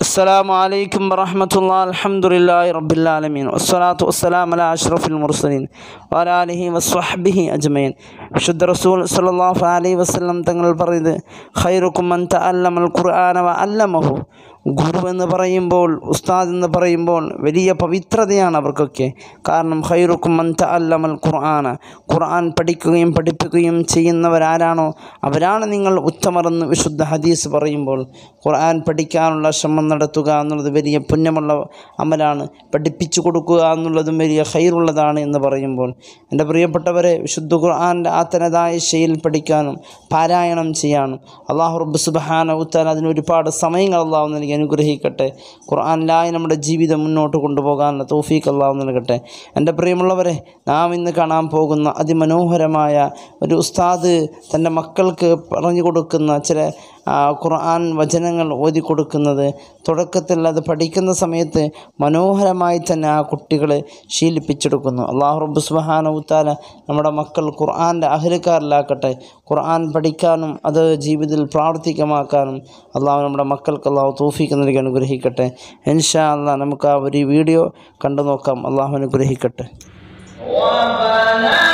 السلام عليكم ورحمة الله الحمد لله رب العالمين والصلاة والسلام على أشرف المرسلين وعلى آله وصحبه أجمعين വിശുദ്ധ റസൂൽ സല്ലല്ലാഹു അലൈഹി വസല്ലം തങ്ങൾ പറയുന്നത് ഖൈറുക്കും മൻ തഅല്ലമൽ ഖുർആന വ അല്ലമഹു ഗുരു എന്ന് പറയുമ്പോൾ ഉസ്താദ് എന്ന് പറയുമ്പോൾ വലിയ പവിത്രതയാണ് അവർക്കൊക്കെ കാരണം ഖൈറുക്കും മൻ തഅല്ലമൽ ഖുർആന ഖുർആൻ പഠിക്കുകയും പഠിപ്പിക്കുകയും ചെയ്യുന്നവരാരാണോ അവരാണ് നിങ്ങൾ ഉത്തമരെന്ന് വിശുദ്ധ ഹദീസ് പറയുമ്പോൾ ഖുർആൻ പഠിക്കാനുള്ള ശ്രമം നടത്തുക എന്നുള്ളത് വലിയ പുണ്യമുള്ള അമലാണ് പഠിപ്പിച്ചു കൊടുക്കുക എന്നുള്ളതും വലിയ ഖൈറുള്ളതാണ് എന്ന് പറയുമ്പോൾ എൻ്റെ പ്രിയപ്പെട്ടവരെ വിശുദ്ധ ഖുർആൻ്റെ ആ തനതായ ശൈലിൽ പഠിക്കാനും പാരായണം ചെയ്യാനും അള്ളാഹു റബ്ബ് സുബഹാന ഉത്താൻ അതിന് ഒരുപാട് സമയങ്ങൾ അള്ളാഹു നൽകി അനുഗ്രഹിക്കട്ടെ ഖുർആനിലായി നമ്മുടെ ജീവിതം മുന്നോട്ട് കൊണ്ടുപോകാനുള്ള തൗഫീഖ് അള്ളാഹു നൽകട്ടെ എൻ്റെ പ്രിയമുള്ളവരെ നാം ഇന്ന് കാണാൻ പോകുന്ന അതിമനോഹരമായ ഒരു ഉസ്താദ് തൻ്റെ മക്കൾക്ക് പറഞ്ഞു കൊടുക്കുന്ന ചില ആ, ഖുർആൻ വചനങ്ങൾ ഓതി കൊടുക്കുന്നത് തുടക്കത്തിൽ അത് പഠിക്കുന്ന സമയത്ത് മനോഹരമായി തന്നെ ആ കുട്ടികളെ ശീലിപ്പിച്ചെടുക്കുന്നു അള്ളാഹു റബ്ബ് സുബഹാനവുത്താല നമ്മുടെ മക്കൾ ഖുർആൻ്റെ അഹ്ലക്കാരിലാക്കട്ടെ ഖുർആൻ പഠിക്കാനും അത് ജീവിതത്തിൽ പ്രാവർത്തികമാക്കാനും അള്ളാഹു നമ്മുടെ മക്കൾക്ക് അള്ളാഹു തോഫിക്ക് നൽകി അനുഗ്രഹിക്കട്ടെ ഇൻഷാ അള്ളാഹ് നമുക്ക് ആ ഒരു വീഡിയോ കണ്ടു നോക്കാം അള്ളാഹു അനുഗ്രഹിക്കട്ടെ ربنا